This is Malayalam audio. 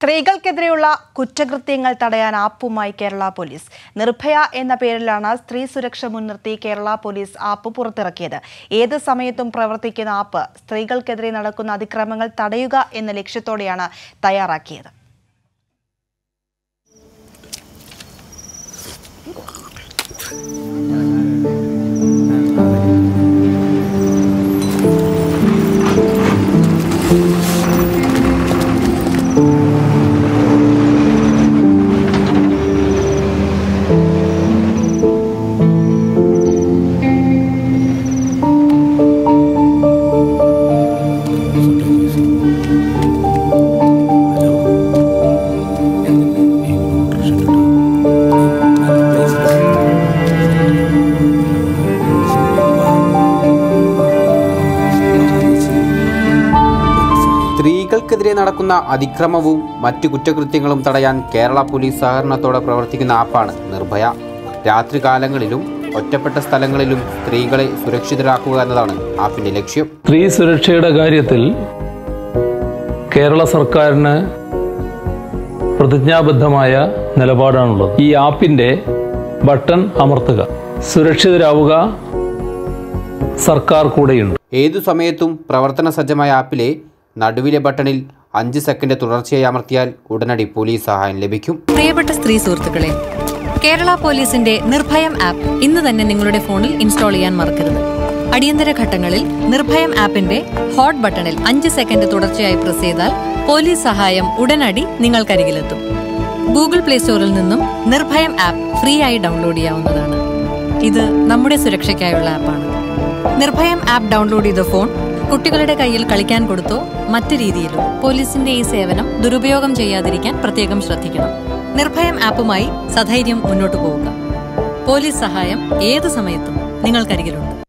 സ്ത്രീകൾക്കെതിരെയുള്ള കുറ്റകൃത്യങ്ങൾ തടയാൻ ആപ്പുമായി കേരള പോലീസ് നിർഭയ എന്ന പേരിലാണ് സ്ത്രീ സുരക്ഷ മുൻനിർത്തി കേരള പോലീസ് ആപ്പ് പുറത്തിറക്കിയത് ഏത് സമയത്തും പ്രവർത്തിക്കുന്ന ആപ്പ് സ്ത്രീകൾക്കെതിരെ നടക്കുന്ന അതിക്രമങ്ങൾ തടയുക എന്ന ലക്ഷ്യത്തോടെയാണ് തയ്യാറാക്കിയത് സ്ത്രീകൾക്കെതിരെ നടക്കുന്ന അതിക്രമവും മറ്റു കുറ്റകൃത്യങ്ങളും തടയാൻ കേരള പോലീസ് സഹകരണത്തോടെ പ്രവർത്തിക്കുന്ന ആപ്പാണ് നിർഭയ രാത്രികാലങ്ങളിലും ഒറ്റപ്പെട്ട സ്ഥലങ്ങളിലും സ്ത്രീകളെ സുരക്ഷിതരാക്കുക എന്നതാണ് ആപ്പിന്റെ ലക്ഷ്യം സ്ത്രീ സുരക്ഷയുടെ കാര്യത്തിൽ കേരള സർക്കാരിന് പ്രതിജ്ഞാബദ്ധമായ നിലപാടാണുള്ളത് ഈ ആപ്പിന്റെ ബട്ടൺ അമർത്തുക സുരക്ഷിതരാവുക സർക്കാർ കൂടെയുണ്ട് ഏതു സമയത്തും പ്രവർത്തന സജ്ജമായ ആപ്പിലെ നടുവിലെ ബട്ടണിൽ അഞ്ച് സെക്കൻഡ് തുടർച്ചയായി അമർത്തിയാൽ ഉടനടി പോലീസ് സഹായം ലഭിക്കും പ്രിയപ്പെട്ട സ്ത്രീ സുഹൃത്തുക്കളെ കേരള പോലീസിന്റെ നിർഭയം ആപ്പ് ഇന്ന് തന്നെ നിങ്ങളുടെ ഫോണിൽ ഇൻസ്റ്റാൾ ചെയ്യാൻ മറക്കരുത് അടിയന്തര ഘട്ടങ്ങളിൽ നിർഭയം ആപ്പിന്റെ ഹോട്ട് ബട്ടണിൽ അഞ്ച് സെക്കൻഡ് തുടർച്ചയായി പ്രസ് ചെയ്താൽ പോലീസ് സഹായം ഉടനടി നിങ്ങൾക്കരികിലെത്തും ഗൂഗിൾ പ്ലേ സ്റ്റോറിൽ നിന്നും നിർഭയം ആപ്പ് ഫ്രീ ആയി ഡൗൺലോഡ് ചെയ്യാവുന്നതാണ് ഇത് നമ്മുടെ സുരക്ഷയ്ക്കായുള്ള ആപ്പാണ് നിർഭയം ആപ്പ് ഡൗൺലോഡ് ചെയ്ത ഫോൺ കുട്ടികളുടെ കയ്യിൽ കളിക്കാൻ കൊടുത്തോ മറ്റു രീതിയിലോ പോലീസിന്റെ ഈ സേവനം ദുരുപയോഗം ചെയ്യാതിരിക്കാൻ പ്രത്യേകം ശ്രദ്ധിക്കണം നിർഭയം ആപ്പുമായി സധൈര്യം മുന്നോട്ടു പോവുക പോലീസ് സഹായം ഏത് സമയത്തും നിങ്ങൾക്കരികിലുണ്ട്